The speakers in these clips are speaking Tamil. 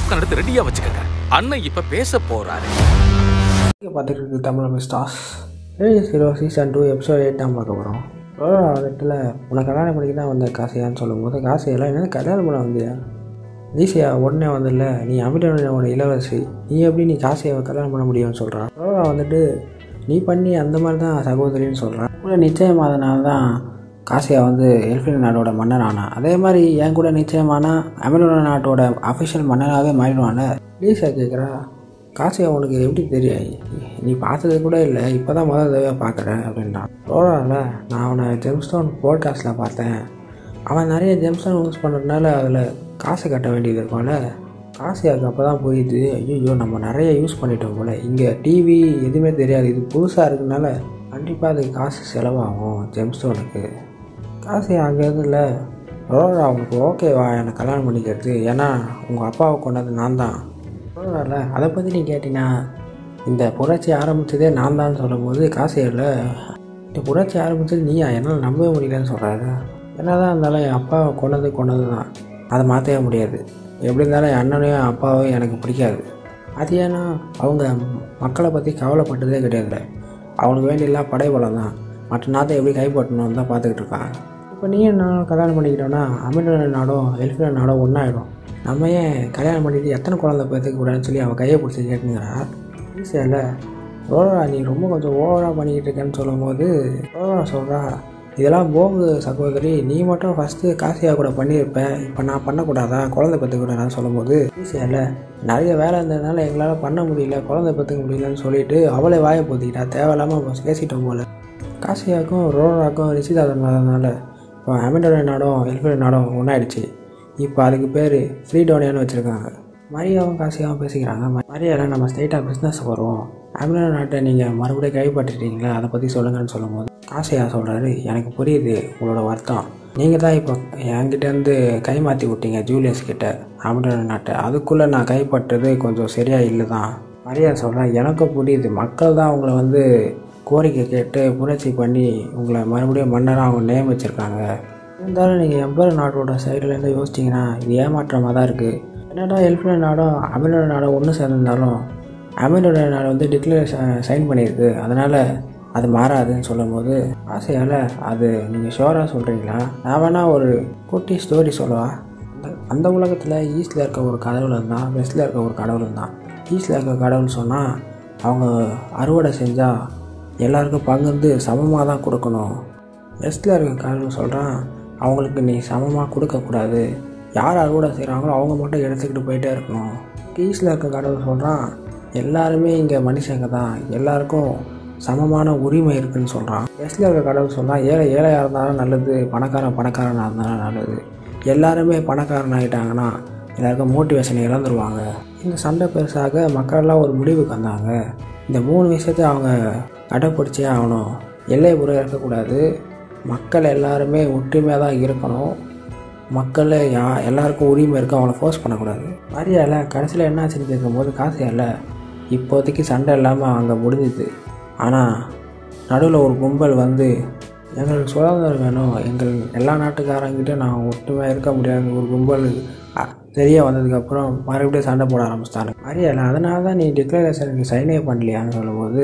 பாப்கார்ன் எடுத்து ரெடியா வச்சுக்கோங்க அண்ணன் இப்ப பேச போறாரு நீங்கள் பார்த்துட்டு இருக்கு தமிழ் மிஸ்டாஸ் radio hero season two episode eight தான் பார்க்க போகிறோம் வந்துட்டுல உனக்கு கல்யாணம் பண்ணிக்க தான் வந்த காசையான்னு சொல்லும்போது காசையெல்லாம் என்ன கல்யாணம் பண்ண வந்தியா ஈஸியா உடனே வந்துடல நீ அமிட்டனோட இளவரசி நீ எப்படி நீ காசையை கல்யாணம் பண்ண முடியும்னு சொல்கிறான் ரோரா வந்துட்டு நீ பண்ணி அந்த மாதிரி தான் சகோதரின்னு சொல்கிறான் கூட நிச்சயமாதனால தான் காசியா வந்து எல்ஃபின் நாடோட மன்னர் ஆனா அதே மாதிரி என் கூட நிச்சயமானா அமெரிக்கா நாட்டோட அஃபிஷியல் மன்னராகவே மாறிடுவான்ல லீஸா கேட்குறா காசியா உனக்கு எப்படி தெரியும் நீ பார்த்தது கூட இல்லை இப்போ தான் முதல் தடவை பார்க்குறேன் அப்படின்றான் ரோடாவில் நான் அவனை ஜெம்ஸ்டோன் போட்காஸ்ட்டில் பார்த்தேன் அவன் நிறைய ஜெம்ஸ்டோன் யூஸ் பண்ணுறதுனால அதில் காசு கட்ட வேண்டியது இருக்கும்ல காசியாவுக்கு அப்போ தான் புரியுது ஐயோ நம்ம நிறைய யூஸ் பண்ணிட்டோம் போல் இங்கே டிவி எதுவுமே தெரியாது இது புதுசாக இருக்கனால கண்டிப்பாக அதுக்கு காசு செலவாகும் ஜெம்ஸ்டோனுக்கு காசு அங்கே இல்லை ரோடா அவங்களுக்கு ஓகேவா என்னை கல்யாணம் பண்ணிக்கிறது ஏன்னா உங்கள் அப்பாவை கொண்டது நான் தான் ரோடால அதை பற்றி நீ கேட்டினா இந்த புரட்சி ஆரம்பித்ததே நான் தான் சொல்லும்போது காசு இல்லை இந்த புரட்சி ஆரம்பித்தது நீயா என்னால் நம்பவே முடியலன்னு சொல்கிறாரு என்ன தான் இருந்தாலும் என் அப்பாவை கொண்டது கொண்டது தான் அதை மாற்றவே முடியாது எப்படி இருந்தாலும் என் அண்ணனையும் அப்பாவையும் எனக்கு பிடிக்காது அது ஏன்னா அவங்க மக்களை பற்றி கவலைப்பட்டதே கிடையாது அவனுக்கு வேண்டியெல்லாம் படைபலம் தான் மற்ற நாட்டை எப்படி கைப்பற்றணும்னு தான் பார்த்துக்கிட்டு இருக்காங்க இப்போ நீ நான் கல்யாணம் பண்ணிக்கிட்டோன்னா அமெரிக்க நாடும் எல்ஃபின நாடும் ஒன்றாயிடும் நம்ம ஏன் கல்யாணம் பண்ணிட்டு எத்தனை குழந்தை பேத்துக்க கூடாதுன்னு சொல்லி அவன் கையை பிடிச்சி கேட்டுங்கிறா ஈஸியில் ரோரா நீ ரொம்ப கொஞ்சம் ஓவராக பண்ணிக்கிட்டு இருக்கேன்னு சொல்லும்போது ரோரா சொல்கிறா இதெல்லாம் போகு சகோதரி நீ மட்டும் ஃபஸ்ட்டு காசியாக கூட பண்ணியிருப்ப இப்போ நான் பண்ணக்கூடாதா குழந்தை பெற்றுக்கூடாதான்னு சொல்லும்போது ஈஸியாக நிறைய வேலை இருந்ததுனால எங்களால் பண்ண முடியல குழந்தை பெற்றுக்க முடியலன்னு சொல்லிட்டு அவளே வாயை போத்திக்கிட்டா தேவையில்லாமல் பேசிட்டோம் போல் காசியாவுக்கும் ரோராக்கும் நிச்சயதார்த்தம் இப்போ அமெண்டோட நாடும் எல்ஃபின நாடும் ஒன்றாயிடுச்சு இப்போ அதுக்கு பேர் ஃப்ரீடோனியான்னு வச்சுருக்காங்க மரியாவும் காசியாவும் பேசிக்கிறாங்க மரியாவில் நம்ம ஸ்ட்ரைட்டாக பிஸ்னஸ் வரும் அமெரிக்கா நாட்டை நீங்கள் மறுபடியும் கைப்பற்றிட்டீங்களா அதை பற்றி சொல்லுங்கன்னு சொல்லும்போது காசியா சொல்கிறாரு எனக்கு புரியுது உங்களோட வருத்தம் நீங்கள் தான் இப்போ என்கிட்டேருந்து கை மாற்றி விட்டீங்க ஜூலியஸ் கிட்ட அமெரிக்கா நாட்டை அதுக்குள்ளே நான் கைப்பற்றது கொஞ்சம் சரியாக இல்லை தான் மரியா சொல்கிறேன் எனக்கும் புரியுது மக்கள் தான் உங்களை வந்து கோரிக்கை கேட்டு புரட்சி பண்ணி உங்களை மறுபடியும் மன்னராக அவங்க நியமிச்சிருக்காங்க இருந்தாலும் நீங்கள் எம்பர் நாட்டோட சைட்லேருந்து யோசிச்சிங்கன்னா இது ஏமாற்றமாக தான் இருக்குது என்னடா எல்ஃபின நாடும் அமெரிக்க நாடும் ஒன்று சேர்ந்திருந்தாலும் அமெரிக்க நாடு வந்து டிக்ளரேஷன் சைன் பண்ணியிருக்கு அதனால் அது மாறாதுன்னு சொல்லும்போது ஆசையால் அது நீங்கள் ஷோராக சொல்கிறீங்களா நான் வேணால் ஒரு குட்டி ஸ்டோரி சொல்லவா அந்த அந்த உலகத்தில் ஈஸ்டில் இருக்க ஒரு கடவுள் இருந்தான் வெஸ்ட்டில் இருக்க ஒரு கடவுள் இருந்தான் ஈஸ்டில் இருக்க கடவுள் சொன்னால் அவங்க அறுவடை செஞ்சால் எல்லாருக்கும் பகிர்ந்து சமமாக தான் கொடுக்கணும் வெஸ்ட்டில் இருக்க கடவுள் சொல்கிறான் அவங்களுக்கு நீ சமமாக கொடுக்கக்கூடாது யார் அறுவடை செய்கிறாங்களோ அவங்க மட்டும் எடுத்துக்கிட்டு போயிட்டே இருக்கணும் ஈஸ்டில் இருக்க கடவுள் சொல்கிறான் எல்லாருமே இங்கே மனுஷங்க தான் எல்லாருக்கும் சமமான உரிமை இருக்குன்னு சொல்கிறான் வெஸ்ட்டில் இருக்க கடவுள் சொல்கிறான் ஏழை ஏழையாக இருந்தாலும் நல்லது பணக்காரன் பணக்காரனாக இருந்தாலும் நல்லது எல்லாருமே பணக்காரன் ஆகிட்டாங்கன்னா எல்லாருக்கும் மோட்டிவேஷன் இழந்துருவாங்க இந்த சண்டை பெருசாக மக்கள்லாம் ஒரு முடிவுக்கு வந்தாங்க இந்த மூணு விஷயத்தை அவங்க கடைப்பிடிச்சே ஆகணும் எல்லை புற இருக்கக்கூடாது மக்கள் எல்லாருமே ஒற்றுமையாக தான் இருக்கணும் மக்கள் யா எல்லாருக்கும் உரிமை இருக்குது அவங்கள ஃபோர்ஸ் பண்ணக்கூடாது மரியாதை கடைசியில் என்ன ஆச்சுன்னு கேட்கும்போது காசு இல்லை இப்போதைக்கு சண்டை இல்லாமல் அங்கே முடிஞ்சுது ஆனால் நடுவில் ஒரு கும்பல் வந்து எங்களுக்கு சுதந்திரம் வேணும் எங்கள் எல்லா நாட்டுக்காரங்கிட்ட நான் ஒற்றுமையாக இருக்க முடியாது ஒரு கும்பல் தெரிய வந்ததுக்கப்புறம் மறுபடியும் சண்டை போட ஆரம்பிச்சிட்டாங்க மரியாதை அதனால தான் நீ டிக்ளரேஷனுக்கு சைனே பண்ணலையான்னு சொல்லும்போது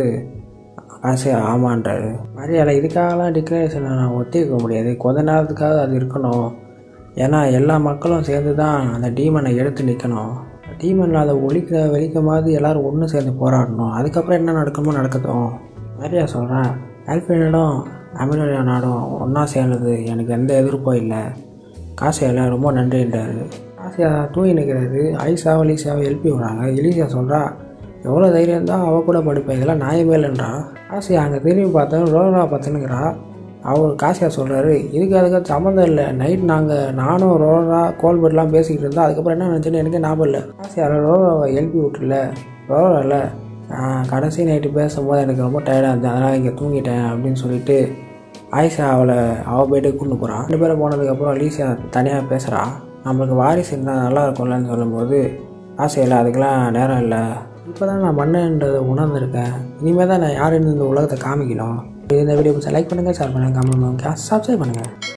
காசு ஆமான்றாரு மரியாதை இதுக்காகலாம் டிக்ளரேஷனை நான் ஒத்திக்க முடியாது கொஞ்ச நேரத்துக்காக அது இருக்கணும் ஏன்னா எல்லா மக்களும் சேர்ந்து தான் அந்த டீமனை எடுத்து நிற்கணும் டீமனில் அதை ஒழிக்க வெளிக்க மாதிரி எல்லோரும் ஒன்று சேர்ந்து போராடணும் அதுக்கப்புறம் என்ன நடக்குமோ நடக்கட்டும் நிறையா சொல்கிறேன் ஆல்பினிடம் அமெரிக்கா நாடும் ஒன்றா சேர்ந்தது எனக்கு எந்த எதிர்ப்பும் இல்லை காசியாவில் ரொம்ப நன்றின்றாரு காசியா தூங்கி நிற்கிறாரு ஐசாவை லீசாவை எழுப்பி விடுறாங்க எலிசா சொல்கிறா எவ்வளோ தைரியம் தான் அவள் கூட படிப்பேன் இதெல்லாம் நியாயமே இல்லைன்றா காசியா அங்கே திரும்பி பார்த்தேன் ரோலரா பார்த்துனுங்கிறா அவர் காசியா சொல்கிறாரு இதுக்கு அதுக்கு சம்மந்தம் இல்லை நைட் நாங்கள் நானும் ரோலரா கோல்பெட்லாம் பேசிக்கிட்டு இருந்தோம் அதுக்கப்புறம் என்ன நினச்சேன்னு எனக்கு ஞாபகம் இல்லை காசியா ரோலராவை எழுப்பி விட்டுல ரோலரில் கடைசி நைட்டு பேசும்போது எனக்கு ரொம்ப டயர்டாக இருந்துச்சு அதனால் இங்கே தூங்கிட்டேன் அப்படின்னு சொல்லிட்டு ஆயிஷா அவளை அவள் போய்ட்டு கூட்டு போகிறான் ரெண்டு பேரும் போனதுக்கப்புறம் லீசா தனியாக பேசுகிறா நம்மளுக்கு வாரிசு இருந்தால் நல்லா இருக்கும்லன்னு சொல்லும்போது ஆசையில் அதுக்கெலாம் நேரம் இல்லை இப்போ தான் நான் மன்னன்றதை உணர்ந்திருக்கேன் இனிமேல் தான் நான் யாருன்னு இந்த உலகத்தை காமிக்கணும் இந்த வீடியோ லைக் பண்ணுங்கள் ஷேர் பண்ணுங்கள் கமெண்ட் பண்ணுங்கள் சப்ஸ்கிரைப் பண்ணுங்கள்